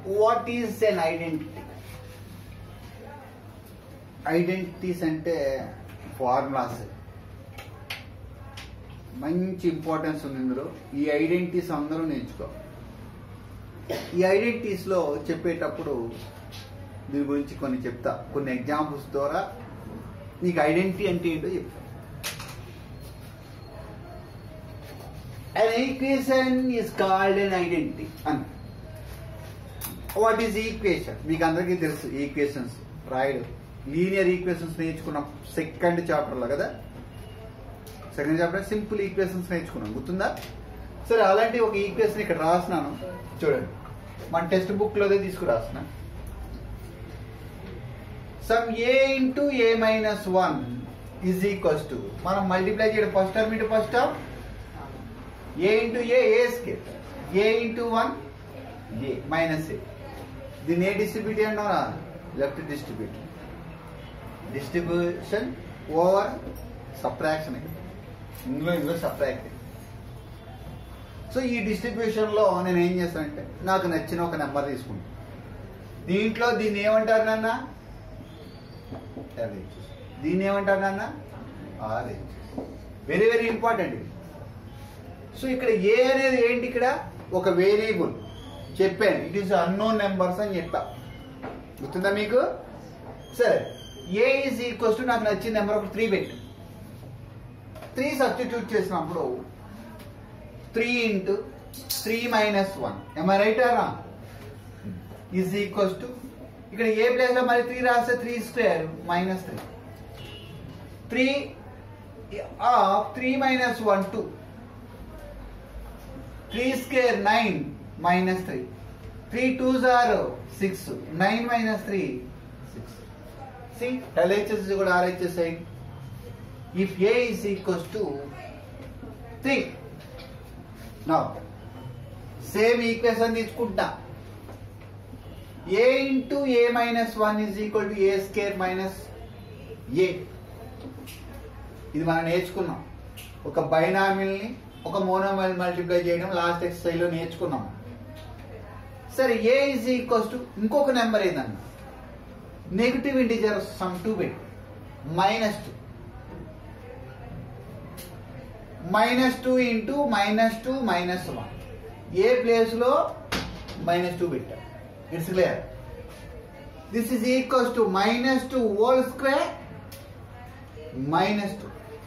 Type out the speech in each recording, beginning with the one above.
What is an identity identities అంటే formulas మంచి importance ఉంది ఇందులో ఈ ఐడెంటిటీస్ అందరూ నేర్చుకో ఈ ఐడెంటిటీస్ లో చెప్పేటప్పుడు దీని గురించి కొన్ని చెప్తా కొన్ని ఎగ్జాంపుల్స్ ద్వారా నీకు ఐడెంటిటీ అంటే ఏంటో చెప్తా An equation is called an identity. అని వాట్ ఈస్ ఈక్వేషన్ మీకు అందరికీ తెలుసు ఈక్వేషన్స్ రాయడు లీనియర్ ఈక్వేషన్స్ నేర్చుకున్నాం సెకండ్ చాప్టర్లో కదా సెకండ్ చాప్టర్ సింపుల్ ఈక్వేషన్స్ నేర్చుకున్నాం గుర్తుందా సరే అలాంటి ఒక ఈక్వేషన్ ఇక్కడ రాసినాను చూడండి మన టెక్స్ట్ బుక్ లోదే తీసుకురాసిన some A into A minus one is equals to మనం మల్టిప్లై చేయడం first term into first term A into A A square A into one A minus A దీన్ని ఏ డిస్ట్రిబ్యూట్ అన్నారా left distribute distribution over subtraction ఇందులో ఇందులో subtract so ఈ distribution లో నేను ఏం చేస్తానంటే నాకు నచ్చిన ఒక నెంబర్ తీసుకుంటాను దీంట్లో దీన్ని ఏమంటారు నాన్న LHS. దీన్ని ఏమంటారు నాన్న ఆర్హెచ్ వెరీ వెరీ ఇంపార్టెంట్ ఇది సో ఇక్కడ ఏ అనేది ఏంటి ఇక్కడ ఒక వేరియబుల్ చెప్పాను ఇట్ ఈస్ అన్నోన్ నెంబర్స్ అని చెప్పా గుర్తుందా మీకు సరే ఏ ఈజ్ ఈక్వల్స్ టు నాకు నచ్చిన నెంబర్ ఒక త్రీ పెట్టు త్రీ సబ్స్టిట్యూట్ చేసినప్పుడు three into three minus one am I right ఆరా ఈజ్ ఈక్వల్స్ టు ఇక్కడ ఏ ప్లేస్ లో మరి త్రీ రాస్తే three square minus three three of three minus one two three square nine minus three three two జార్ six nine minus three six see LHS కూడా RHS అయి if A is equals to three నా same equation తీసుకుంటా A into A minus one is equal to A square minus A ఇది మనం నేర్చుకున్నాం ఒక బైనామిల్ని ఒక మోనోమైల్ మల్టిప్లై చేయడం లాస్ట్ ఎక్సర్సైజ్ లో నేర్చుకున్నాం సరే ఏ ఈజ్ ఈక్వల్స్ టు ఇంకొక నెంబర్ ఏందన్న నెగిటివ్ ఇంటిజర్ సమ్ టూ పెట్టి minus two minus two into minus two minus one A place లో మైనస్ టూ పెట్టా it's clear this is equals to minus two whole square minus two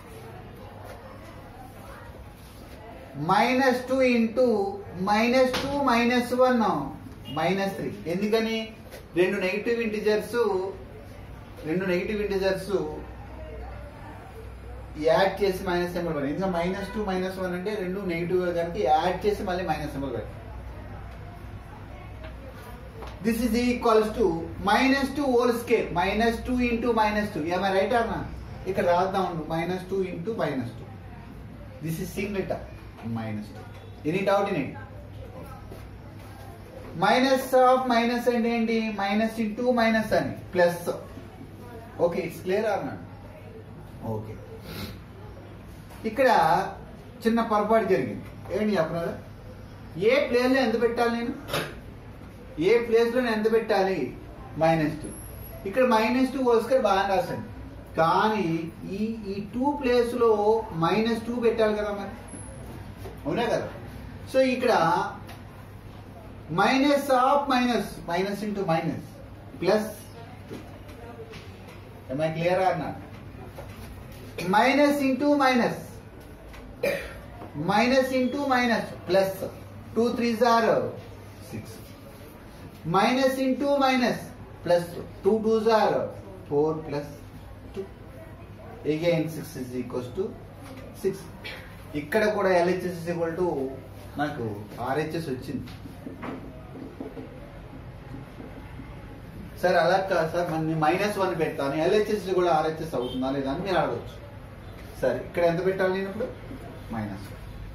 minus two into minus two minus one minus three ఎందుకని రెండు negative integers రెండు negative integers add చేసి minus symbol పెట్టి ఇంకా minus two minus one అంటే రెండు negative కనుక add చేసి మళ్ళీ మైనస్ సింబల్ పెట్టి this is equals to minus two whole square minus two into minus two am I right అన్నా ఇక్కడ రాద్దాం minus two into minus two this is single minus two any doubt in it minus of minus అంటే ఏంటి minus into minus అని plus okay it's clear అన్నాడు okay ఇక్కడ చిన్న పొరపాటు జరిగింది ఏంటి చెప్పినారు ఏ ప్లేస్ లో ఎంత పెట్టాలి నేను ఏ ప్లేస్ లో నేను ఎంత పెట్టాలి మైనస్ టూ ఇక్కడ మైనస్ టూ వస్తే బాగా రాసండి కానీ ఈ ఈ టూ ప్లేస్ లో మైనస్ టూ పెట్టాలి కదా మరి అవునా కదా సో ఇక్కడ minus of minus minus into minus plus I clear అన్నా minus into minus minus into minus plus two three జార్ six minus into minus plus two two జార్ four plus two again six is equals to six ఇక్కడ కూడా LHS is equal to నాకు RHS వచ్చింది sir అలా కాదు sir మన minus one పెడతాను ఎల్హెచ్ఎస్ కూడా ఆర్హెచ్ఎస్ అవుతుందా లేదా అని మీరు అడగచ్చు సరే ఇక్కడ ఎంత పెట్టాలి నేను ఇప్పుడు మైనస్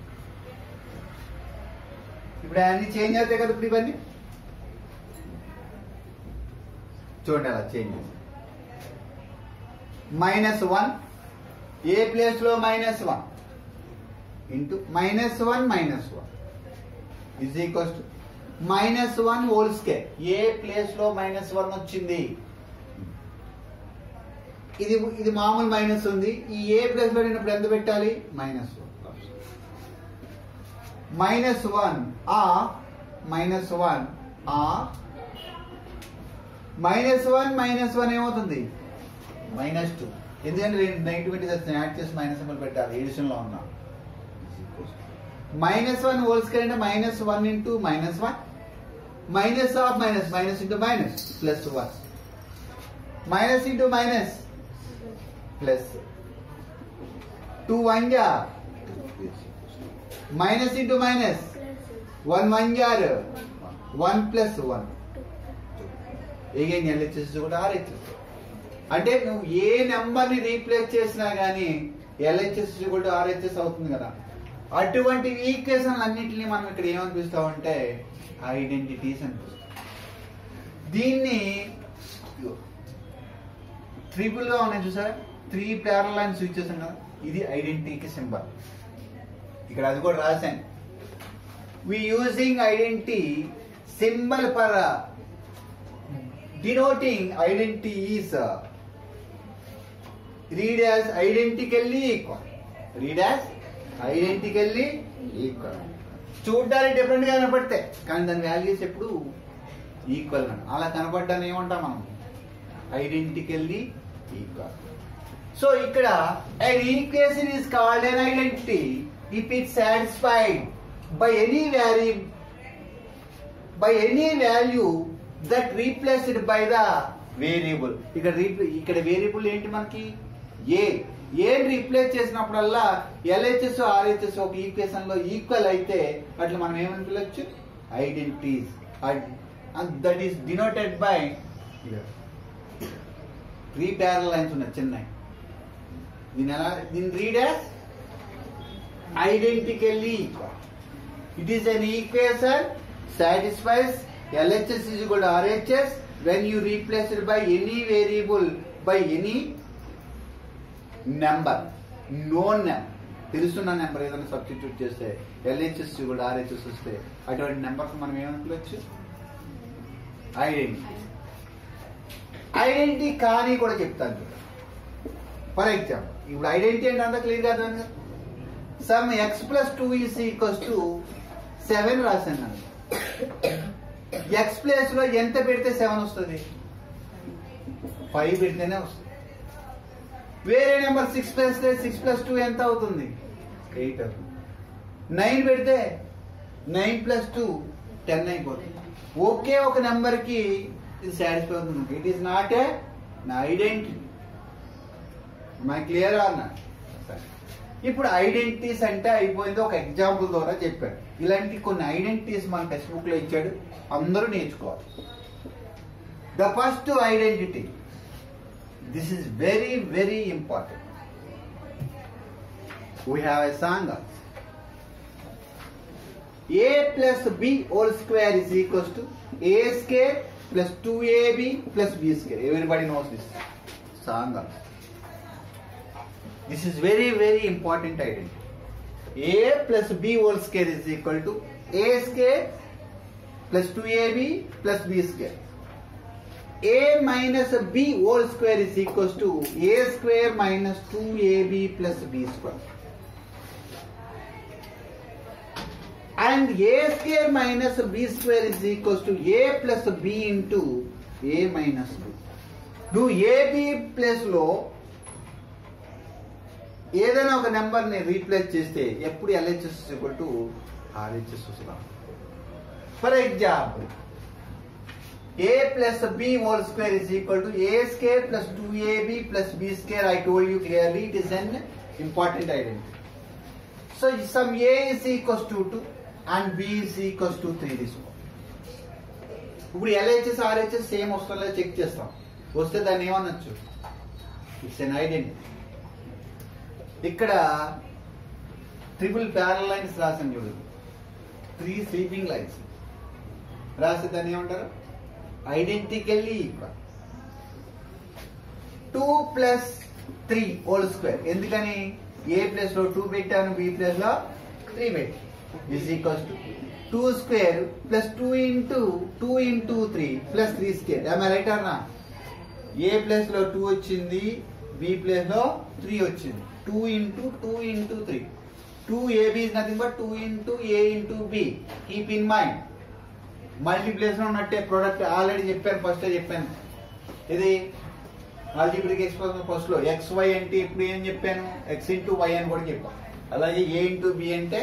ఇప్పుడు అన్ని చేంజ్ అవుతాయి కదా ఇప్పుడు ఇవన్నీ చూడండి అలా change minus one A place లో minus one into minus one minus one is equals to minus one whole square A place లో మైనస్ వన్ వచ్చింది ఇది ఇది మామూలు మైనస్ ఉంది ఈ ఏ ప్లేస్ లో నేను ఎంత పెట్టాలి మైనస్ వన్ మైనస్ వన్ ఆ మైనస్ వన్ ఆ మైనస్ వన్ మైనస్ వన్ ఏమవుతుంది మైనస్ టూ ఎందుకంటే రెండు నెగిటివిటీ వచ్చినాయి యాడ్ చేసి మైనస్ సింబల్ పెట్టాలి ఎడిషన్ లో ఉన్నా మైనస్ వన్ హోల్ స్క్వేర్ అంటే minus one into minus one minus of minus minus into minus plus one minus into minus plus two one జా minus into minus one one జార్ one plus one again LHS కూడా RHS అంటే నువ్వు ఏ number ని replace చేసినా గానీ LHS కూడా RHS అవుతుంది కదా అటువంటి ఈక్వేషన్ అన్నింటినీ మనం ఇక్కడ ఏమనిపిస్తామంటే ఐడెంటిటీస్ అనిపిస్తాం దీన్ని ట్రిపుల్ గా ఉన్నాయి చూసారా త్రీ ప్యారల్ లైన్స్ యూజ్ చేసాం కదా ఇది ఐడెంటిటీకి సింబల్ ఇక్కడ అది కూడా రాశాను we using identity symbol for denoting identity is uh, read as identically equal read as identically equal చూడ్డానికి డిఫరెంట్ గా కనపడితే కానీ దాని వాల్యూస్ ఎప్పుడు ఈక్వల్ గా అలా కనపడ్డాన్ని ఏమంటాం మనం ఐడెంటికల్లీ ఈక్వల్ సో ఇక్కడ an equation is called an identity if it's satisfied by any value by any value that replaced by the variable ఇక్కడ రీప్లే ఇక్కడ వేరియబుల్ ఏంటి మనకి ఏ ఏం రీప్లేస్ చేసినప్పుడల్లా ఎల్హెచ్ఎస్ ఆర్హెచ్ఎస్ ఒక ఈక్వేషన్ లో ఈక్వల్ అయితే అట్లా మనం ఏమని పిలవచ్చు identities that is denoted by three parallel lines ఉన్నాయి చిన్నవి దీని ఎలా దీని read as identically equal it is an equation satisfies LHS is equal to RHS when you replace it by any variable by any number known number తెలుస్తున్న number ఏదైనా substitute చేస్తే LHS కూడా RHS వస్తే అటువంటి నెంబర్స్ మనం ఏమనుకోవచ్చు identity identity కానీ కూడా చెప్తాను ఫర్ ఎగ్జాంపుల్ ఇప్పుడు ఐడెంటిటీ అంటే అంతా క్లియర్ కాదు some X plus two is equals to seven రాశాను నేను ఎక్స్ ప్లేస్ లో ఎంత పెడితే సెవెన్ వస్తుంది ఫైవ్ పెడితేనే వస్తుంది వేరే number six plus six plus two ఎంత అవుతుంది ఎయిట్ అవుతుంది నైన్ పెడితే నైన్ ప్లస్ టూ టెన్ అయిపోతుంది ఒకే ఒక నెంబర్ కి ఇది సాటిస్ఫై అవుతుంది it is not a identity my clear అన్నా ఇప్పుడు ఐడెంటిటీస్ అంటే అయిపోయింది ఒక ఎగ్జాంపుల్ ద్వారా చెప్పాడు ఇలాంటి కొన్ని ఐడెంటిటీస్ మన టెక్స్ట్ బుక్ లో ఇచ్చాడు అందరూ నేర్చుకోవాలి the first identity this is very very important we have a song A plus B whole square is equals to A square plus two AB plus B square everybody knows this song This is very very important identity. A plus B whole square is equal to A square plus 2AB plus B square. A minus B whole square is equals to A square minus 2AB plus B square. And A square minus B square is equals to A plus B into A minus B. Do AB plus లో ఏదైనా ఒక number ని replace చేస్తే ఎప్పుడు LHS equal to RHS వస్తాం for example A plus B whole square is equal to A square plus two AB plus B square I told you clearly it is an important identity so some A is equals to two and B is equals to three తీసుకో ఇప్పుడు LHS RHS same వస్తుందో check చేస్తాం వస్తే దాన్ని ఏమనొచ్చు it's an identity ఇక్కడ triple parallel lines రాసాను చూడు త్రీ స్లీపింగ్ లైన్స్ రాసి దాన్ని ఏమంటారు identically equal two plus three whole square ఎందుకని ఏ ప్లేస్ లో టూ పెట్టాను బి ప్లేస్ లో త్రీ పెట్టి is equals to two square plus two into two into three plus three square ఏమైనా రైట్ అన్నా ఏ ప్లేస్ లో టూ వచ్చింది B place లో త్రీ వచ్చింది two into two into three two AB is nothing but two into A into B keep in mind multiplies లో ఉన్నట్టే product already చెప్పాను first చెప్పాను ఇది ఆల్జిబ్రిక్ ఎక్స్ప్రెషన్ ఫస్ట్ లో ఎక్స్ వై అంటే ఇప్పుడు ఏం చెప్పాను ఎక్స్ ఇంటూ వై అని కూడా చెప్పాను అలాగే ఏ ఇంటూ బి అంటే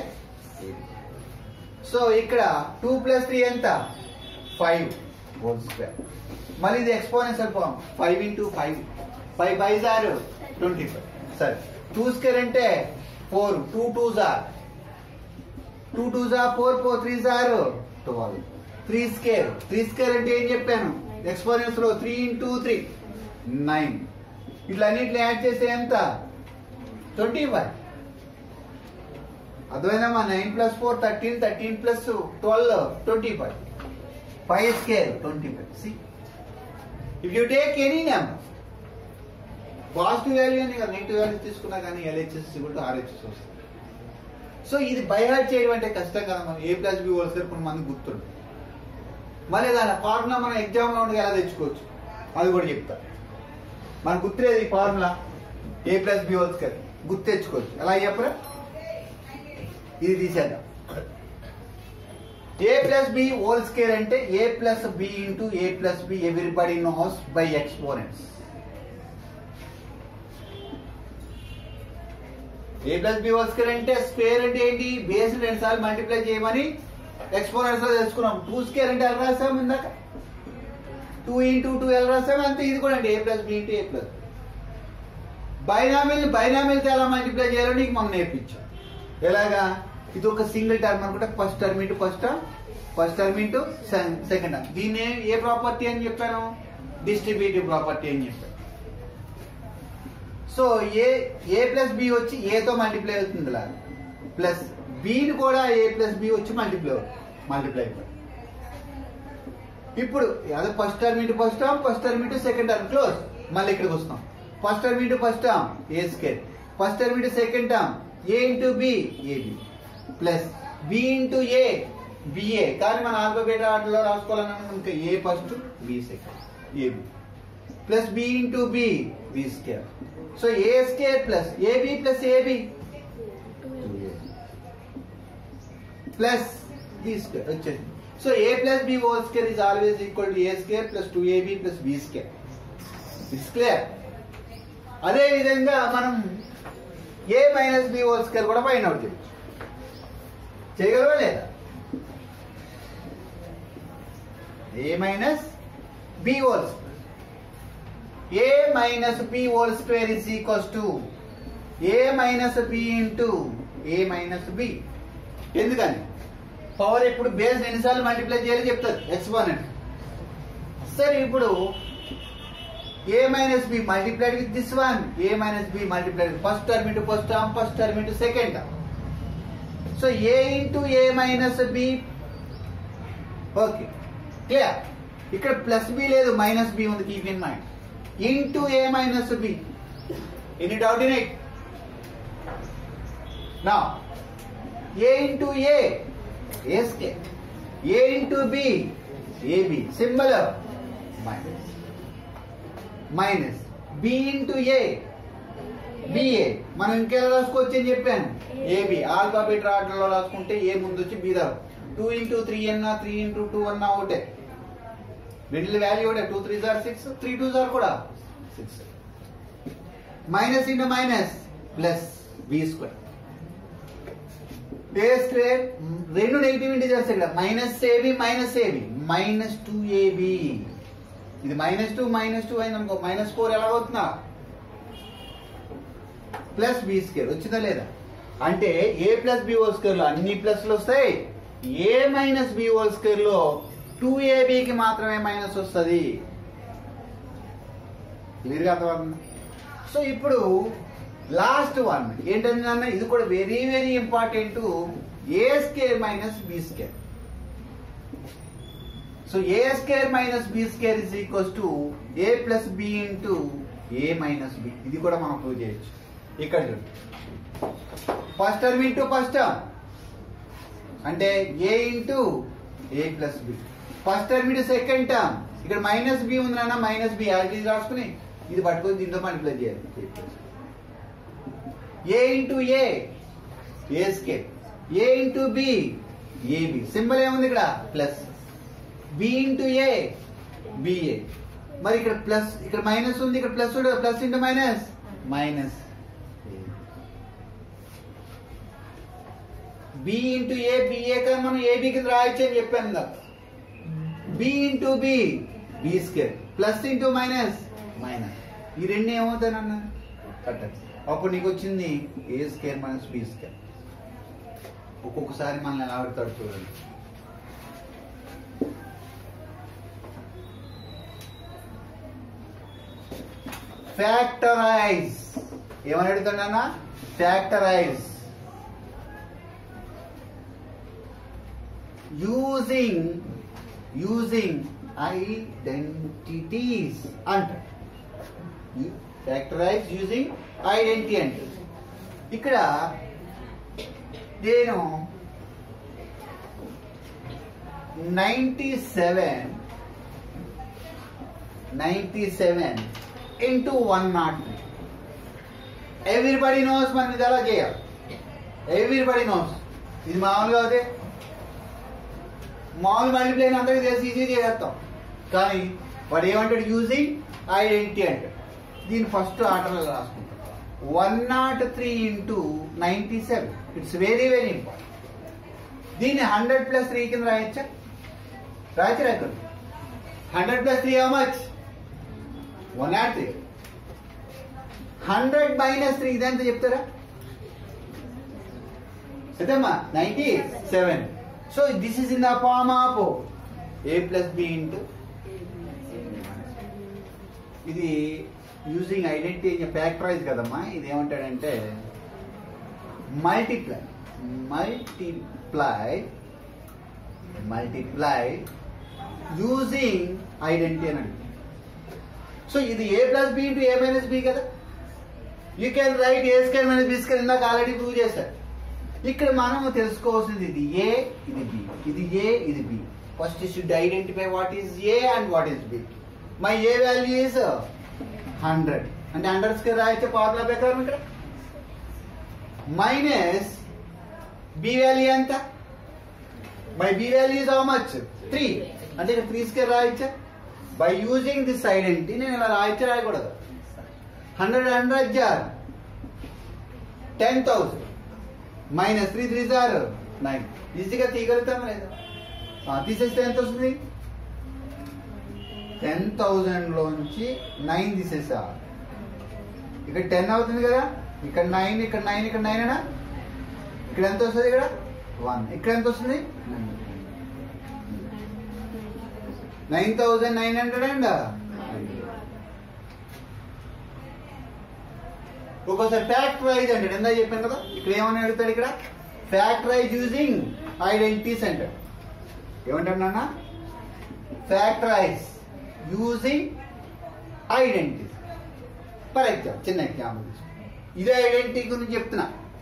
సో ఇక్కడ టూ ప్లస్ త్రీ ఎంత ఫైవ్ హోల్ స్క్వేర్ మళ్ళీ ఇది exponential form five into five five five జార్ ట్వంటీ ఫైవ్ సరే టూ స్క్వేర్ అంటే ఫోర్ టూ టూ జార్ టూ టూ జా ఫోర్ ఫోర్ త్రీ జార్ twelve three square three square అంటే ఏం చెప్పాను ఎక్స్పోనెన్స్ లో త్రీ ఇంటూ త్రీ నైన్ ఇట్లన్నిట్లు యాడ్ చేస్తే ఎంత ట్వంటీ ఫైవ్ అర్థమైందమ్మా nine plus four thirteen thirteen plus twelve twenty five five square twenty five see if you take any number positive value అని negative value తీసుకున్నా కానీ LHS to RHS వస్తుంది so ఇది by heart చేయడం అంటే కష్టం కదా మనం A plus B whole square కొన్ని మంది గుర్తుంది మళ్ళీ దాని ఫార్ములా మనం ఎగ్జామ్ లో ఉండగా ఎలా తెచ్చుకోవచ్చు అది కూడా చెప్తా మనకు గుర్తులేదు ఈ formula A plus B whole square గుర్తు తెచ్చుకోవచ్చు ఎలా చెప్పరా ఇది తీసేద్దాం A plus B whole square అంటే ఏ plus B into A plus B everybody knows by exponents A plus B whole square అంటే స్క్వేర్ అంటే ఏంటి బేస్ రెండు సార్లు మల్టిప్లై చేయమని ఎక్స్పోనెంట్స్ లో తెలుసుకున్నాం టూ స్క్వేర్ అంటే ఎలా రాసాం ఇందాక టూ ఇంటూ టూ ఎలా రాసాం అంతే ఇది కూడా అంటే ఏ ప్లస్ బి ఇంటూ ఏ ప్లస్ బైనామిల్ బైనామిల్తో ఎలా మల్టిప్లై చేయాలో నీకు మనం నేర్పించాం ఎలాగా ఇది ఒక సింగిల్ టర్మ్ అనుకుంటే first term into first term first term into second term దీన్ని ఏ ప్రాపర్టీ అని చెప్పాను డిస్ట్రిబ్యూటివ్ ప్రాపర్టీ అని చెప్పాను so A A plus B వచ్చి ఏతో మల్టిప్లై అవుతుంది ఇలా ప్లస్ బిని కూడా ఏ ప్లస్ బి వచ్చి మల్టిప్లై మల్టిప్లై అయిపోయింది ఇప్పుడు అదే first term into first term first term into second term close మళ్ళీ ఇక్కడికి వస్తాం first term into first term a square first term into second term A into b a b plus B into a b a కానీ మన alphabet ఆర్డర్లో రాసుకోవాలన్నా ఇంకా a first b second a b plus B into b b square so a square plus a b plus a b plus B square వచ్చేది so a plus B whole square is always equal to A square plus two AB plus B square it's clear అదే విధంగా మనం a minus b whole square కూడా find out చేయొచ్చు చేయగలవా లేదా a minus b whole square a minus b whole square is equals to a minus b into A minus b ఎందుకని power ఇప్పుడు base ఎన్నిసార్లు మల్టిప్లై చేయాలి చెప్తారు ఎక్స్పోనెంట్ సరే ఇప్పుడు a minus b multiplied with this one A minus b multiplied first term into first term first term into second term so a into A minus b okay clear ఇక్కడ plus b లేదు minus b ఉంది keep in mind into A minus b any doubt in it నా a into A A square A into b a b symbol minus minus b into a b a మనం ఇంకెలా రాసుకోవచ్చు అని చెప్పాను AB alphabet ఆర్డర్లో రాసుకుంటే a ముందు వచ్చి బి రావు టూ ఇంటూ త్రీ అన్నా త్రీ ఇంటూ టూ అన్నా ఒకటే మిడిల్ వాల్యూ ఒకటే టూ త్రీ జార్ సిక్స్ త్రీ టూ జార్ కూడా six minus into minus plus B square a square రెండు నెగిటివ్ ఇంటిజర్స్ ఇక్కడ minus a b minus a b minus two a b ఇది మైనస్ టూ మైనస్ టూ అయింది అనుకో మైనస్ ఫోర్ ఎలా అవుతున్నా ప్లస్ బి స్క్వేర్ వచ్చిందా లేదా అంటే ఏ ప్లస్ బి హోల్ స్క్వేర్ లో అన్ని ప్లస్లు వస్తాయి a minus b whole square లో టూ ఏబికి మాత్రమే మైనస్ వస్తుంది క్లియర్గా అర్థమవుతుంది సో ఇప్పుడు లాస్ట్ వన్ ఏంటంటే అన్న ఇది కూడా very very important a square minus b square so a square minus b square is equals to a plus B into A minus b ఇది కూడా మనం ప్రూవ్ చేయొచ్చు ఇక్కడ చూడండి first term into first term అంటే a into A plus b first term ఇటు second term ఇక్కడ minus b ఉంది నాన్న మైనస్ బి యాజ్ రాసుకుని ఇది పట్టుకొని దీంతో మల్టిప్లై చేయాలి a into A A square A into b a b symbol ఏముంది ఇక్కడ plus B into a b a మరి ఇక్కడ ప్లస్ ఇక్కడ మైనస్ ఉంది ఇక్కడ plus plus into minus minus b into a b a కానీ మనం ఏబి కింద రాయొచ్చు అని చెప్పాను ఇందాక b into b b square plus into minus minus ఈ రెండు ఏమవుతానన్న కట్టచ్చు అప్పుడు నీకు వచ్చింది a square minus b square ఒక్కొక్కసారి మనల్ని ఎలా పెడతాడు చూడండి ఫ్యాక్టరైజ్ ఏమని అడుగుతున్నా ఫ్యాక్టరైజ్ యూజింగ్ యూజింగ్ ఐడెంటిటీస్ అంటారు ఫ్యాక్టరైజ్ యూజింగ్ ఐడెంటిటీ అంటే ఇక్కడ నేను ninety seven ninety seven into one not everybody knows మనం ఇది ఎలా చేయాలి ఎవ్రీబడి నోస్ ఇది మామూలుగా అయితే మామూలు మల్టిప్లైన్ అందరికి తెలిసి ఈజీ చేసేస్తాం కానీ వాడు ఏమంటాడు యూజింగ్ ఐడెంటిటీ అంటాడు దీన్ని ఫస్ట్ ఆర్డర్లో రాసుకుంటాం one not three into ninety seven it's very very important దీన్ని హండ్రెడ్ ప్లస్ త్రీ కింద రాయొచ్చా రాయచ్చు రాయకూడదు hundred plus three how much one not three hundred minus three ఇదంతా చెప్తారా సరేమ్మా ninety seven so this is in the form of a plus B into ఇది using identity factorize కదమ్మా ఇది ఏమంటాడంటే multiply multiply multiply using identity అని అడుగుతుంది so ఇది a plus B into A minus b కదా you can write a square minus b square ఇందాక already prove చేశారు ఇక్కడ మనం తెలుసుకోవాల్సింది ఇది ఏ ఇది బి ఇది ఏ ఇది b first should identify what is a and what is b my a value is hundred అంటే హండ్రెడ్ స్క్వేర్ రాయొచ్చే ఫార్ములా ప్రకారం ఇక్కడ మైనస్ బి వాల్యూ ఎంత my b value is how much three అంటే ఇక్కడ three square రాయొచ్చా by using this identity నేను ఇలా రాయొచ్చా రాయకూడదు హండ్రెడ్ హండ్రెడ్ జార్ ten thousand minus three three జార్ నైన్ ఈజీగా తీయగలుగుతాం లేదా ఆ, తీసేస్తే ఎంత వస్తుంది టెన్ థౌజండ్ లోంచి నైన్ తీసేసా ఇక్కడ టెన్ అవుతుంది కదా ఇక్కడ నైన్ ఇక్కడ నైన్ ఇక్కడ నైన్ అనా ఇక్కడ ఎంత వస్తుంది ఇక్కడ వన్ ఇక్కడ ఎంత వస్తుంది nine thousand nine hundred and ఒక్కోసారి ఫ్యాక్టరైజ్ అంటాడు ఎంత చెప్పాను కదా ఇక్కడ ఏమని అడుగుతాడు ఇక్కడ ఫ్యాక్టరైజ్ యూజింగ్ ఐడెంటిటీస్ అంటాడు ఏమంటాడు నాన్న factorize using identities for example చిన్న ఎగ్జాంపుల్ ఇదే ఐడెంటిటీ గురించి చెప్తున్నా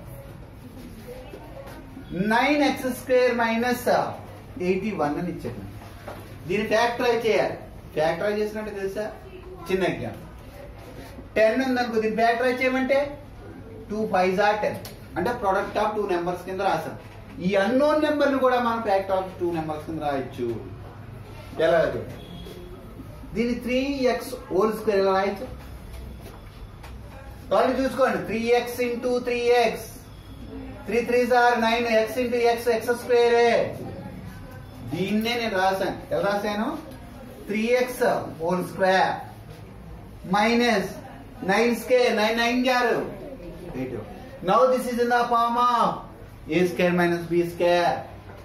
nine x square minus eighty one అని ఇచ్చాడు దీన్ని ఫ్యాక్టరైజ్ చేయాలి ఫ్యాక్టరైజ్ చేసినట్టు తెలుసా చిన్న ఎగ్జాంపుల్ టెన్ ఉందనుకో దీన్ని ఫ్యాక్టరైజ్ చేయమంటే టూ ఫైవ్ జా టెన్ అంటే ప్రొడక్ట్ ఆఫ్ టూ నెంబర్స్ కింద రాసాం ఈ అన్నోన్ నెంబర్లు కూడా మనం ఫ్యాక్టర్ ఆఫ్ టూ నెంబర్స్ కింద రాయొచ్చు ఎలా చూడండి దీన్ని త్రీ ఎక్స్ హోల్ స్క్వేర్ ఎలా రాయొచ్చు కాబట్టి చూసుకోండి three x into three x three three సార్ nine x into x x స్క్వేరే దీన్నే నేను రాశాను ఎలా రాశాను three x whole square minus nine square nine nine గారు now this is in the form of a square minus b square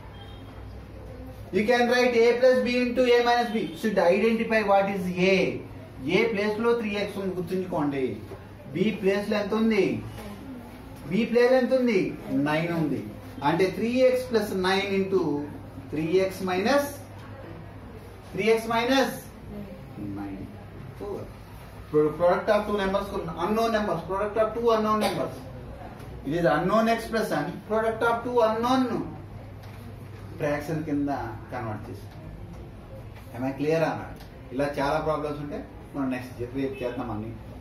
you can write a plus B into A minus b should identify what is a a place లో three x ఉంది గుర్తుంచుకోండి B place లో ఎంత ఉంది B place ఎంత ఉంది nine ఉంది అంటే three x plus nine into three x minus three x minus nine product of two numbers unknown numbers product of two unknown numbers ఇది అన్నోన్ ఎక్స్ప్రెస్ అని product of two unknown fraction కింద convert చేస్తాం ఏమైనా clear అన్నాడు ఇలా చాలా problems ఉంటే మనం నెక్స్ట్ రేపు చేద్దాం అన్ని